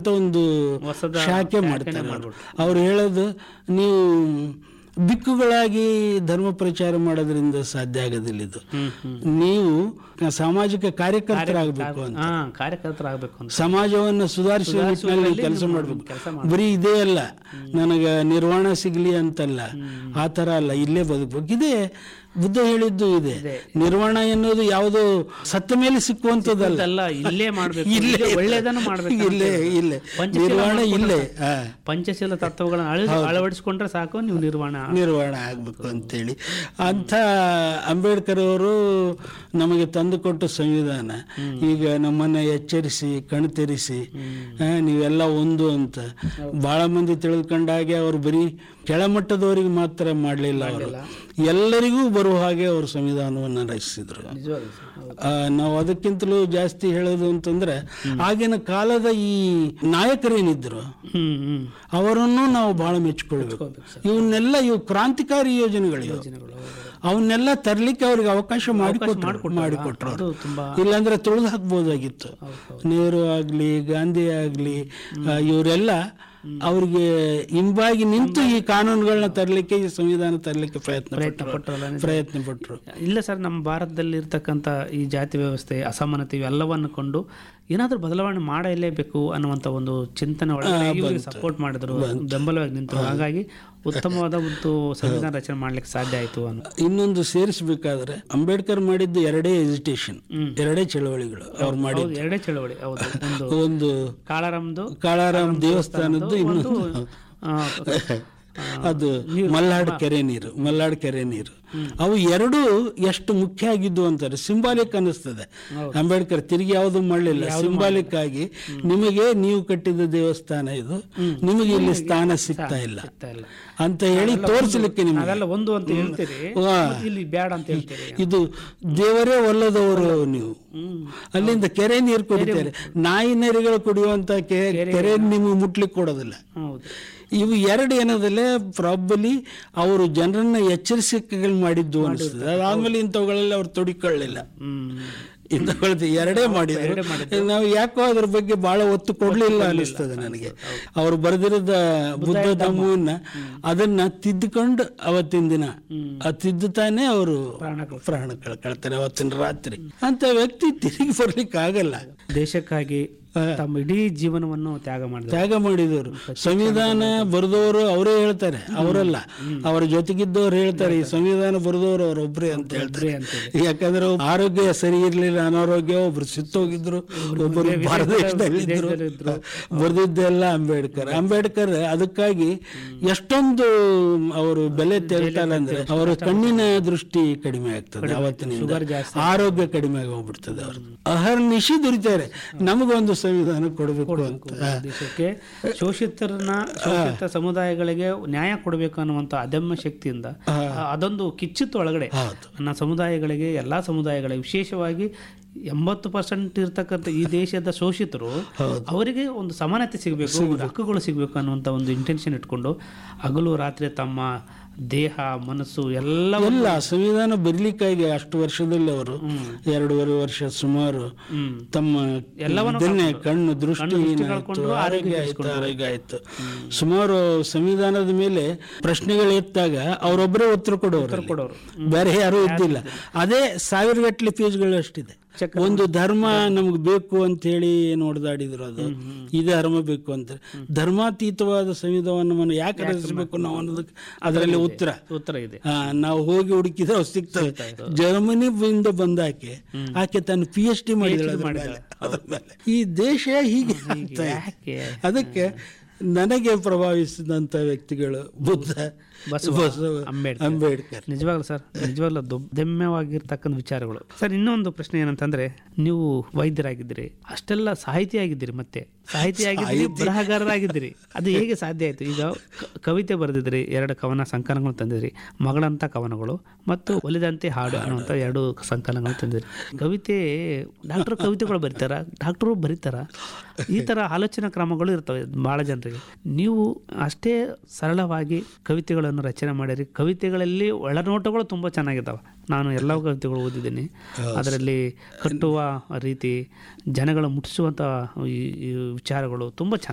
ಅಂತ ಒಂದು ಹೊಸದ ಶಾಖೆ ಮಾಡ್ತಾರೆ ಅವ್ರು. ಅವ್ರು ಹೇಳೋದು ನೀವು ಬಿಕ್ಕುಗಳಾಗಿ ಧರ್ಮ ಪ್ರಚಾರ ಮಾಡೋದ್ರಿಂದ ಸಾಧ್ಯ ಆಗೋದಿಲ್ಲ ಇದು ಹ್ಮ್ ಹ್ಮ್ ನೀವು ಸಾಮಾಜಿಕ ಕಾರ್ಯಕರ್ತರಾಗಬೇಕು ಅಂತ ಹಾ ಕಾರ್ಯಕರ್ತರಾಗಬೇಕು ಅಂತ ಸಮಾಜವನ್ನು ಸುಧಾರಿಸುವ ನಿಟ್ಟಿನಲ್ಲಿ ಕೆಲಸ ಮಾಡಬೇಕು ಬರೀ ಇದೇ ಅಲ್ಲ ನನಗೆ ನಿರ್ವಾಣ ಸಿಗ್ಲಿ ಅಂತಲ್ಲ ಆ ಥರ ಅಲ್ಲ ಇಲ್ಲೇ ಬದುಕಬೇಕು ಇದೇ ಬುದ್ಧ ಹೇಳಿದ್ದು ಇದೆ ನಿರ್ವಾಣ ಎನ್ನುವುದು ಯಾವುದೋ ಸತ್ತ ಮೇಲೆ ಸಿಕ್ಕುವಂಥದ್ದಲ್ಲ ಅಲ್ಲ ಇಲ್ಲೇ ಮಾಡ್ಬೇಕು ಇಲ್ಲೇ ಇಲ್ಲೇ ಒಳ್ಳೇದನ್ನು ಮಾಡ್ಬೇಕು ಇಲ್ಲೇ ಇಲ್ಲೇ ಪಂಚಶೀಲ ನಿರ್ವಾಣ ಮಾಡ್ಕೊಂಡ್ರೆ ಇಲ್ಲೇ ಹಾ ಪಂಚಶೀಲ ತತ್ವಗಳನ್ನ ಅಳ ಅಳವಡಿಸ್ಕೊಂಡ್ರೆ ಸಾಕು ನೀವು ನಿರ್ವಾಣ ನಿರ್ವಹಣ ಆಗಬೇಕು ಅಂತೇಳಿ ಅಂಥ ಅಂಬೇಡ್ಕರ್ ಅವರು ನಮಗೆ ತಂದುಕೊಟ್ಟ ಸಂವಿಧಾನ ಈಗ ನಮ್ಮನ್ನ ಎಚ್ಚರಿಸಿ ಕಣ್ತೆರಿಸಿ ಆ, ನೀವೆಲ್ಲ ಒಂದು ಅಂತ ಬಹಳ ಮಂದಿ ತಿಳಿದುಕೊಂಡಾಗೆ ಅವರು ಬರೀ ಕೆಳಮಟ್ಟದವರಿಗೆ ಮಾತ್ರ ಮಾಡಲಿಲ್ಲ ಅವರು ಎಲ್ಲರಿಗೂ ಬರುವ ಹಾಗೆ ಅವರು ಸಂವಿಧಾನವನ್ನು ರಚಿಸಿದ್ರು ನಿಜವಾಗ್ಲೂ ಸರ್. ಹೌದು. ಆ, ನಾವು ಅದಕ್ಕಿಂತಲೂ ಜಾಸ್ತಿ ಹೇಳೋದು ಅಂತಂದ್ರೆ ಆಗಿನ ಕಾಲದ ಈ ನಾಯಕರೇನಿದ್ರು ಹ್ಮ್ ಹ್ಮ್ ಅವರನ್ನು ನಾವು ಬಹಳ ಮೆಚ್ಕೊಳ್ಬೇಕು ಇವನ್ನೆಲ್ಲ ಇವು ಕ್ರಾಂತಿಕಾರಿ ಯೋಜನೆಗಳು ಇವು. ಅವನ್ನೆಲ್ಲ ತರ್ಲಿಕ್ಕೆ ಅವ್ರಿಗೆ ಅವಕಾಶ ಮಾಡಿಕೊಟ್ರು ಮಾಡಿಕೊಟ್ರು ಅದು ಅವ್ರು. ತುಂಬಾ ಇಲ್ಲಾಂದ್ರೆ ತುಳಿದು ಹಾಕ್ಬೋದಾಗಿತ್ತು ನೆಹರು ಆಗ್ಲಿ ಗಾಂಧಿ ಆಗ್ಲಿ ಆ, ಇವರೆಲ್ಲ ಅವ್ರಿಗೆ ಹಿಂಬಾಗಿ ನಿಂತು ಈ ಕಾನೂನುಗಳನ್ನ ತರಲಿಕ್ಕೆ ಈ ಸಂವಿಧಾನ ತರಲಿಕ್ಕೆ ಪ್ರಯತ್ನ ಪ್ರಯತ್ನ ಪಟ್ರು ಪಟ್ಟರಲ್ಲ ಪ್ರಯತ್ನ ಪಟ್ರು ಇಲ್ಲ ಸರ್ ನಮ್ಮ ಭಾರತದಲ್ಲಿ ಇರ್ತಕ್ಕಂಥ ಈ ಜಾತಿ ವ್ಯವಸ್ಥೆ ಅಸಮಾನತೆ ಇವೆಲ್ಲವನ್ನು ಕೊಂಡು ಏನಾದರೂ ಬದಲಾವಣೆ ಮಾಡಲೇಬೇಕು ಅನ್ನುವಂಥ ಒಂದು ಚಿಂತನೆ ಒಳಗಡೆ ಇವರಿಗೆ ಸಪೋರ್ಟ್ ಮಾಡಿದ್ರು ಬೆಂಬಲವಾಗಿ ನಿಂತರು ಹಾಗಾಗಿ ಉತ್ತಮವಾದ ಒಂದು ಸಂವಿಧಾನ ರಚನೆ ಮಾಡ್ಲಿಕ್ಕೆ ಸಾಧ್ಯ ಆಯಿತು ಅನ್ನೋ ಇನ್ನೊಂದು ಸೇರಿಸಬೇಕಾದ್ರೆ ಅಂಬೇಡ್ಕರ್ ಮಾಡಿದ್ದು ಎರಡೇ ಎಜಿಟೇಷನ್ ಎರಡೇ ಚಳವಳಿಗಳು ಅವ್ರು ಮಾಡಿ ಹೌದು ಎರಡೇ ಚಳವಳಿ ಹೌದು ಒಂದು ಒಂದು ಕಾಳಾರಾಮ್ದು ಕಾಳಾರಾಮ್ ದೇವಸ್ಥಾನದ್ದು ಒಂದು ಇನ್ನೊಂದು ಆ, ಅದು ಮಲ್ನಾಡ್ ಕೆರೆ ನೀರು ಮಲ್ನಾಡ್ ಕೆರೆ ನೀರು ಅವು ಎರಡು ಎಷ್ಟು ಮುಖ್ಯ ಆಗಿದ್ದು ಅಂತಾರೆ ಸಿಂಬಾಲಿಕ್ ಅನ್ನಿಸ್ತದೆ ಅಂಬೇಡ್ಕರ್ ತಿರುಗಿ ಯಾವುದು ಮಾಡಲಿಲ್ಲ ಸಿಂಬಾಲಿಕ್ ಆಗಿ ನಿಮಗೆ ನೀವು ಕಟ್ಟಿದ ದೇವಸ್ಥಾನ ಇದು ನಿಮಗೆ ಇಲ್ಲಿ ಸ್ಥಾನ ಸಿಗ್ತಾ ಇಲ್ಲ ಸಿಗ್ತಾ ಇಲ್ಲ ಅಂತ ಹೇಳಿ ತೋರಿಸಲಿಕ್ಕೆ ನಿಮಗೆ ಅದೆಲ್ಲ ಒಂದು ಅಂತ ಹೇಳ್ತೀರಿ ವಾ. ಮತ್ತೆ ಇಲ್ಲಿ ಬೇಡ ಅಂತ ಹೇಳ್ತೀರಿ ಇದು ದೇವರೇ ಒಲ್ಲದವರು ನೀವು ಹ್ಮ್ ಅಲ್ಲಿಂದ ಕೆರೆ ನೀರು ಕುಡಿತಾರೆ ನಾಯಿ ನರಿಗಳು ಕುಡಿಯುವಂತ ಕೆ- ಕೆರೆ ನಿಮಗೆ ಮುಟ್ಲಿಕ್ಕೆ ಕೊಡೋದಿಲ್ಲ ಹೌದು ಇವು ಎರಡು ಏನದಲ್ಲೇ ಪ್ರಾಬಲಿ ಅವರು ಜನರನ್ನ ಎಚ್ಚರಿಸಿಕೆಗಳು ಮಾಡಿದ್ದು ಅನಿಸ್ತದೆ ಅದಾದ್ಮೇಲೆ ಇಂಥವುಗಳೆಲ್ಲ ಅವ್ರು ತೊಡಿಕೊಳ್ಳಿಲ್ಲ ಹ್ಮ್ ಇಂಥವುಗಳದ್ದು ಎರಡೇ ಮಾಡಿದ್ರು ನಾವು ಯಾಕೋ ಅದ್ರ ಬಗ್ಗೆ ಬಹಳ ಒತ್ತು ಕೊಡ್ಲಿಲ್ಲ ಅನಿಸ್ತದೆ ನನಗೆ ಅವರು ಬರೆದಿರೋದ ಬುದ್ಧ ಧಮ್ಮವನ್ನ ಅದನ್ನ ತಿದ್ದುಕೊಂಡು ಅವತ್ತಿನ ದಿನ ಆ ತಿದ್ದುತ್ತಾನೆ ಅವರು ಪ್ರಾಣ ಕಳ್ಕೊಳ್ತಾರೆ ಅವತ್ತಿನ ರಾತ್ರಿ ಅಂತ ವ್ಯಕ್ತಿ ತಿರುಗಿ ಬರ್ಲಿಕ್ಕೆ ಆಗಲ್ಲ ದೇಶಕ್ಕಾಗಿ ತಮ್ಮ ಇಡೀ ಜೀವನವನ್ನು ತ್ಯಾಗ ಮಾಡಿದ್ರು ತ್ಯಾಗ ಮಾಡಿದವರು ಸಂವಿಧಾನ ಬರೆದವರು ಅವರೇ ಹೇಳ್ತಾರೆ ಅವರಲ್ಲ ಅವರ ಜೊತೆಗಿದ್ದವ್ರು ಹೇಳ್ತಾರೆ ಈ ಸಂವಿಧಾನ ಬರೆದವರು ಅವರೊಬ್ಬರೇ ಅಂತ ಹೇಳ್ತಾರೆ ಯಾಕಂದ್ರೆ ಒಬ್ಬ ಆರೋಗ್ಯ ಸರಿ ಇರ್ಲಿಲ್ಲ ಅನಾರೋಗ್ಯ ಒಬ್ರು ಸಿತ್ತೋಗಿದ್ರು ಒಬ್ಬರು ಭಾರತ ದೇಶದಲ್ಲಿದ್ರು ಬರೆದಿದ್ದೆಲ್ಲ ಅಂಬೇಡ್ಕರ್ ಅಂಬೇಡ್ಕರ್ ಅದಕ್ಕಾಗಿ ಎಷ್ಟೊಂದು ಅವರು ಬೆಲೆ ತೆರಿತಾರೆ ಅಂದ್ರೆ ಅವರ ಕಣ್ಣಿನ ದೃಷ್ಟಿ ಕಡಿಮೆ ಆಗ್ತದೆ ಅವತ್ತಿನಿಂದ ಆರೋಗ್ಯ ಕಡಿಮೆ ಆಗಿ ಹೋಗ್ಬಿಡ್ತದೆ ಅವ್ರದ್ದು ಅಹರ್ನಿಶಿ ದುರಿತಾರೆ ನಮಗೊಂದು ಸಂವಿಧಾನ ಕೊಡಬೇಕು ಅಂತ ದೇಶಕ್ಕೆ ಶೋಷಿತರನ್ನ ಶೋಷಿತ ಸಮುದಾಯಗಳಿಗೆ ನ್ಯಾಯ ಕೊಡಬೇಕು ಅನ್ನುವಂತ ಅದಮ್ಯ ಶಕ್ತಿಯಿಂದ ಆ, ಅದೊಂದು ಕಿಚ್ಚಿತ್ತು ಒಳಗಡೆ ಹೌದು. ನನ್ನ ಸಮುದಾಯಗಳಿಗೆ ಎಲ್ಲಾ ಸಮುದಾಯಗಳಿಗೆ ವಿಶೇಷವಾಗಿ ಎಂಬತ್ತು ಪರ್ಸೆಂಟ್ ಇರ್ತಕ್ಕಂಥ ಈ ದೇಶದ ಶೋಷಿತರು ಅವರಿಗೆ ಒಂದು ಸಮಾನತೆ ಸಿಗಬೇಕು ಒಂದು ಹಕ್ಕುಗಳು ಸಿಗಬೇಕು ಅನ್ನುವಂಥ ಒಂದು ಇಂಟೆನ್ಷನ್ ಇಟ್ಕೊಂಡು ಹಗಲು ರಾತ್ರಿ ತಮ್ಮ ದೇಹ ಮನಸ್ಸು ಎಲ್ಲ ಎಲ್ಲ ಸಂವಿಧಾನ ಬರೀಲಿಕ್ಕಾಗಿ ಅಷ್ಟು ವರ್ಷದಲ್ಲಿ ಅವರು ಎರಡೂವರೆ ವರ್ಷ ಸುಮಾರು ತಮ್ಮ ಇದನ್ನೇ ಕಣ್ಣು ದೃಷ್ಟಿ ಏನಾಯ್ತು, ಆರೋಗ್ಯ ಆಯ್ತು ಆರೋಗ್ಯ ಆಯ್ತು ಸುಮಾರು ಸಂವಿಧಾನದ ಮೇಲೆ ಪ್ರಶ್ನೆಗಳು ಎತ್ತಾಗ ಅವರೊಬ್ಬರೇ ಉತ್ತರ ಕೊಡೋರು ಕೊಡೋರು. ಬೇರೆ ಯಾರು ಇದ್ದಿಲ್ಲ ಅದೇ ಸಾವಿರಗಟ್ಟಲೆ ಪೇಜ್ಗಳು ಅಷ್ಟಿದೆ ಒಂದು ಧರ್ಮ ನಮ್ಗೆ ಬೇಕು ಅಂತ ಹೇಳಿ ನೋಡ್ದಾಡಿದ್ರು ಅದು ಈ ಧರ್ಮ ಬೇಕು ಅಂತ ಧರ್ಮಾತೀತವಾದ ಸಂವಿಧಾನವನ್ನು ಯಾಕೆ ರಚಿಸಬೇಕು ನಾವು ಅನ್ನೋದಕ್ಕೆ ಅದರಲ್ಲಿ ಉತ್ತರ ಉತ್ತರ ಇದೆ ಆ, ನಾವು ಹೋಗಿ ಹುಡುಕಿದ್ರೆ ಅವು ಸಿಗ್ತವೆ ಜರ್ಮನಿ ಇಂದ ಬಂದ ಆಕೆ ಆಕೆ ತನ್ನ ಪಿ ಎಚ್ ಡಿ ಮಾಡಿದಳು ಅದ್ರ ಮೇಲೆ. ಅದ್ರ ಮೇಲೆ. ಈ ದೇಶ ಹೀಗೆ ಅಂತ ಇದೆ. ಯಾಕೆ ಅದಕ್ಕೆ ನನಗೆ ಪ್ರಭಾವಿಸಿದಂತ ವ್ಯಕ್ತಿಗಳು ಬುದ್ಧ ಬಸವ, ಬಸವ, ಅಂಬೇಡ್ಕರ್. ಅಂಬೇಡ್ಕರ್ ನಿಜವಾಗ್ಲೂ ಸರ್ ನಿಜವಾಗ್ಲೂ ದಮ್ಯವಾಗಿರ್ತಕ್ಕಂಥ ವಿಚಾರಗಳು ಸರ್ ಇನ್ನೊಂದು ಪ್ರಶ್ನೆ ಏನಂತಂದ್ರೆ ನೀವು ವೈದ್ಯರಾಗಿದ್ದೀರಿ ಅಷ್ಟೆಲ್ಲ ಸಾಹಿತಿ ಆಗಿದ್ದೀರಿ ಮತ್ತೆ ಸಾಹಿತಿ ಆಗಿದ್ದೀರಿ ಬರಹಗಾರರಾಗಿದ್ದೀರಿ ಅದು ಹೇಗೆ ಸಾಧ್ಯ ಆಯ್ತು ಈಗ ಕ- ಕವಿತೆ ಬರೆದಿದ್ರಿ ಎರಡು ಕವನ ಸಂಕಲನಗಳು ತಂದಿದ್ರಿ ಮಗಳಂತ ಕವನಗಳು ಮತ್ತು ಒಲಿದಂತೆ ಹಾಡು ಅನ್ನುವಂಥ ಎರಡು ಸಂಕಲನಗಳು ತಂದಿದ್ರಿ ಕವಿತೆ ಡಾಕ್ಟರ್ ಕವಿತೆಗಳು ಬರೀತಾರ ಡಾಕ್ಟರು ಬರೀತಾರ ಈ ಥರ ಆಲೋಚನಾ ಕ್ರಮಗಳು ಇರ್ತವೆ ಭಾಳ ಜನರಿಗೆ ನೀವು ಅಷ್ಟೇ ಸರಳವಾಗಿ ಕವಿತೆಗಳನ್ನು ರಚನೆ ಮಾಡಿರಿ ಕವಿತೆಗಳಲ್ಲಿ ಒಳನೋಟಗಳು ತುಂಬ ಚೆನ್ನಾಗಿದ್ದಾವೆ ನಾನು ಎಲ್ಲ ಕವಿತೆಗಳು ಓದಿದ್ದೀನಿ ಅದರಲ್ಲಿ ಕಟ್ಟುವ ರೀತಿ ಜನಗಳ ಮುಟ್ಟಿಸುವಂಥ ಈ ಈ ವಿಚಾರಗಳು ತುಂಬ ಚೆನ್ನಾಗಿ